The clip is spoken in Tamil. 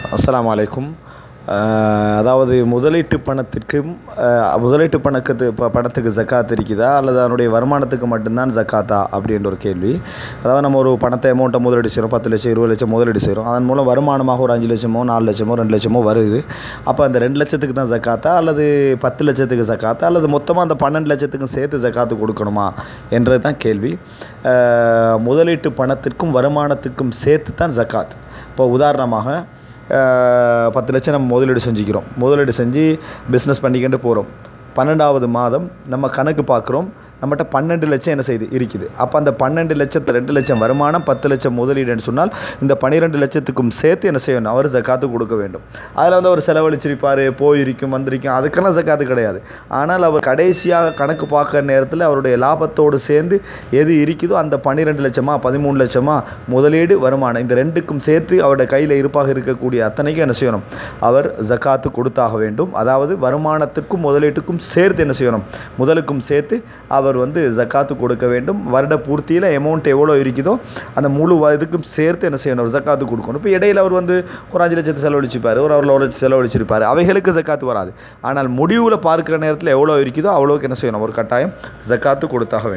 அஸ்ஸலாமு அலைக்கும் அஹ் அதாவது முதலீட்டு பணத்திற்கும் அஹ் முதலீட்டு பணத்துக்கு ப- பணத்துக்கு ஜக்காத் இருக்குதா அல்லது அதனுடைய வருமானத்துக்கு மட்டும்தான் ஜக்காத்தா அப்படின்ற ஒரு கேள்வி அதாவது நம்ம ஒரு பணத்தை அமௌண்ட்டை முதலீடு செய்கிறோம் பத்து லட்சம் இருபது லட்சம் முதலீடு செய்கிறோம் அதன் மூலம் வருமானமாக ஒரு அஞ்சு லட்சமோ நாலு லட்சமோ ரெண்டு லட்சமோ வருது அப்போ அந்த ரெண்டு லட்சத்துக்கு தான் ஜக்காத்தா அல்லது பத்து லட்சத்துக்கு ஜக்காத்தா அல்லது மொத்தமாக அந்த பன்னெண்டு லட்சத்துக்கும் சேர்த்து ஜக்காத்து கொடுக்கணுமா என்றது தான் கேள்வி அஹ் முதலீட்டு பணத்திற்கும் வருமானத்துக்கும் சேர்த்து தான் ஜக்காத் இப்போ உதாரணமாக அஹ் பத்து லட்சம் நம்ம முதலீடு செஞ்சுக்கிறோம் முதலீடு செஞ்சு பிஸ்னஸ் பண்ணிக்கிட்டு போகிறோம் பன்னெண்டாவது மாதம் நம்ம கணக்கு பார்க்குறோம் நம்மகிட்ட பன்னெண்டு லட்சம் என்ன செய்யுது இருக்குது அப்போ அந்த பன்னெண்டு லட்சத்து ரெண்டு லட்சம் வருமானம் பத்து லட்சம் முதலீடுன்னு சொன்னால் இந்த பன்னிரெண்டு லட்சத்துக்கும் சேர்த்து என்ன செய்யணும் அவர் ஜக்காத்து கொடுக்க வேண்டும் அதில் வந்து அவர் செலவழிச்சிருப்பார் போயிருக்கும் வந்திருக்கும் அதுக்கெல்லாம் ஜக்காத்து கிடையாது ஆனால் அவர் கடைசியாக கணக்கு பார்க்குற நேரத்தில் அவருடைய லாபத்தோடு சேர்ந்து எது இருக்குதோ அந்த பன்னிரெண்டு லட்சமா பதிமூணு லட்சமா முதலீடு வருமானம் இந்த ரெண்டுக்கும் சேர்த்து அவருடைய கையில் இருப்பாக இருக்கக்கூடிய அத்தனைக்கும் என்ன செய்யணும் அவர் ஜக்காத்து கொடுத்தாக வேண்டும் அதாவது வருமானத்திற்கும் முதலீட்டுக்கும் சேர்த்து என்ன செய்யணும் முதலுக்கும் சேர்த்து அவர் வந்து ஜக்காத்து கொடுக்க வேண்டும் வருட பூர்த்தியில் அமௌண்ட் எவ்வளோ இருக்குதோ அந்த முழு வ- இதுக்கும் சேர்த்து என்ன செய்யணும் அவர் ஜக்காத்து கொடுக்கணும் இப்போ இடையில அவர் வந்து ஒரு அஞ்சு லட்சத்தை செலவழிச்சிருப்பார் ஒரு அவர் ஒரு லட்சம் செலவழிச்சிருப்பார் அவைகளுக்கு ஜக்காத்து வராது ஆனால் முடிவில் பார்க்குற நேரத்தில் எவ்வளோ இருக்குதோ அவ்வளோக்கு என்ன செய்யணும் ஒரு கட்டாயம் ஜக்காத்து கொடுத்தாக வேண்டும்